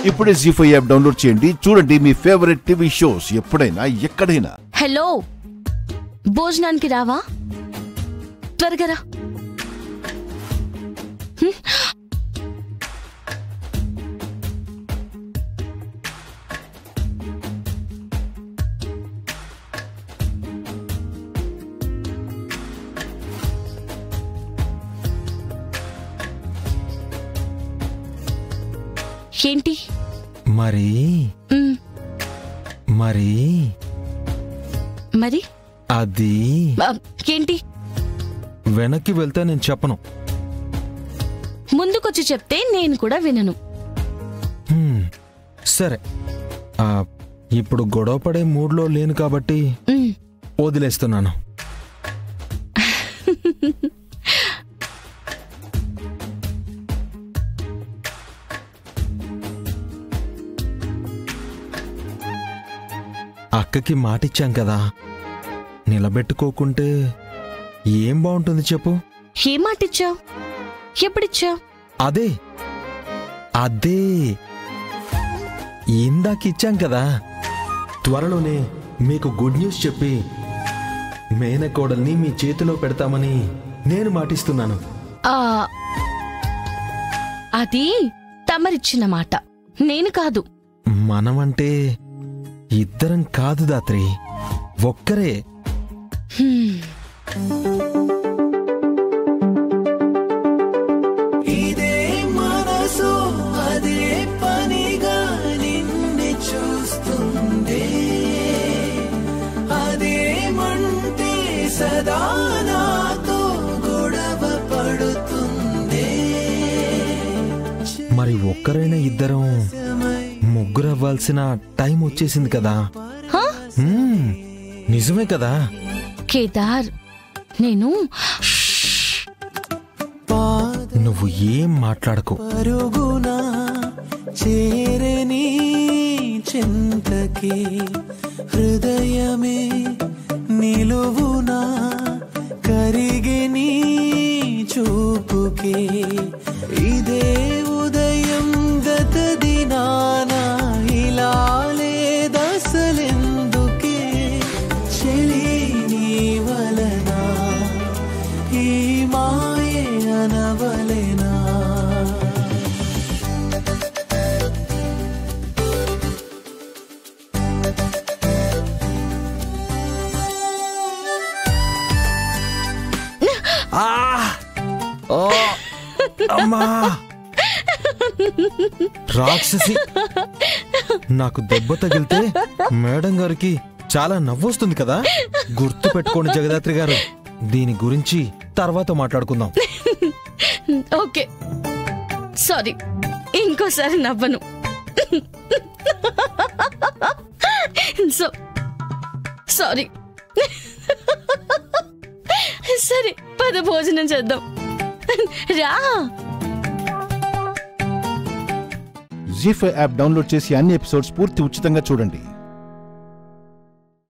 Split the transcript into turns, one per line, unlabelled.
ఇప్పుడే G five app download చేయండి చూడండి మీ ఫేవరెట్ టీవీ షోస్ ఎప్పుడైనా ఎక్కడైనా
హలో భోజనానికి రావా త్వరగా రా హ్మ్. ఏంటి
మరి
మ్,
మరి
మరి
అది
ఆ, ఏంటి
వెనక్కి వెళ్తే నేను చెప్పను
ముందుకొచ్చి చెప్తే నేను కూడా వినను
హ్మ్, సరే ఆ, ఇప్పుడు గొడవ పడే మూడ్లో లేను కాబట్టి
మ్,
వదిలేస్తున్నాను అక్కకి మాటిచ్చాం కదా నిలబెట్టుకోకుంటే ఏం బాగుంటుంది చెప్పు
ఏం మాట ఇచ్చావు ఎప్పుడిచ్చావు
అదే అదే ఇందాక ఇచ్చాం కదా త్వరలోనే మీకు గుడ్ న్యూస్ చెప్పి మేనకోడల్ని మీ చేతిలో పెడతామని నేను మాటిస్తున్నాను
ఆ, అది తమరిచ్చిన మాట నేను కాదు
మనమంటే ఇద్దరం కాదు దాత్రి ఒక్కరే
హ్మ్.
ఇదే మనసు అదే పనిగా నిన్ను చూస్తుందే అదేమంటే సదా నాతో గొడవ పడుతుందే
మరి ఒక్కరైనా ఇద్దరం ముగ్గురు అవ్వాల్సిన టైం వచ్చేసింది కదా
హా?
మ్మ్, నిజమే కదా
కేదార్ నేను
నువ్వు ఏం మాట్లాడకు
పరుగునా చేరని చింతకి హృదయమే నిలువునా కరిగిని చూపుకే ఇదే ఉదయం గత దినాన ఇలా లేదసలెందుకే చెలి నీ వలనా ఈ మాయే అనవలెనా
ఆ! ఓ! అమ్మా రాక్షసి నాకు దెబ్బ తగిలితే మేడం గారికి చాలా నవ్వొస్తుంది కదా గుర్తు పెట్టుకోండి జగదాత్రి గారు దీని గురించి తర్వాత మాట్లాడుకుందాం
ఓకే సారీ ఇంకోసారి నవ్వను సో సారీ సరే పద భోజనం చేద్దాం రా
జీ ఫైవ్ యాప్ డౌన్లోడ్ చేసి అన్ని ఎపిసోడ్స్ పూర్తి ఉచితంగా చూడండి